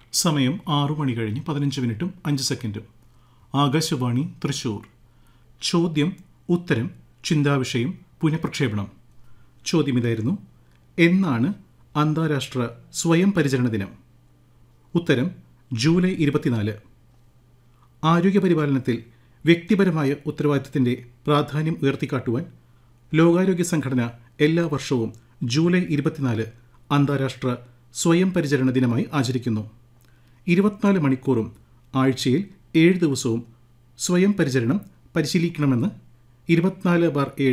സമയം ആറു മണി കഴിഞ്ഞ് പതിനഞ്ച് മിനിറ്റും അഞ്ച് സെക്കൻഡും ആകാശവാണി തൃശൂർ ചോദ്യം ഉത്തരം ചിന്താവിഷയം പുനഃപ്രക്ഷേപണം ചോദ്യം ഇതായിരുന്നു എന്നാണ് അന്താരാഷ്ട്ര സ്വയം പരിചരണ ദിനം ഉത്തരം ജൂലൈ ഇരുപത്തിനാല് ആരോഗ്യപരിപാലനത്തിൽ വ്യക്തിപരമായ ഉത്തരവാദിത്തത്തിൻ്റെ പ്രാധാന്യം ഉയർത്തിക്കാട്ടുവാൻ ലോകാരോഗ്യ സംഘടന എല്ലാ വർഷവും ജൂലൈ ഇരുപത്തിനാല് അന്താരാഷ്ട്ര സ്വയം പരിചരണ ദിനമായി ആചരിക്കുന്നു ഇരുപത്തിനാല് മണിക്കൂറും ആഴ്ചയിൽ ഏഴ് ദിവസവും സ്വയം പരിചരണം പരിശീലിക്കണമെന്ന് ഇരുപത്തിനാല് ബാർ ഏഴ്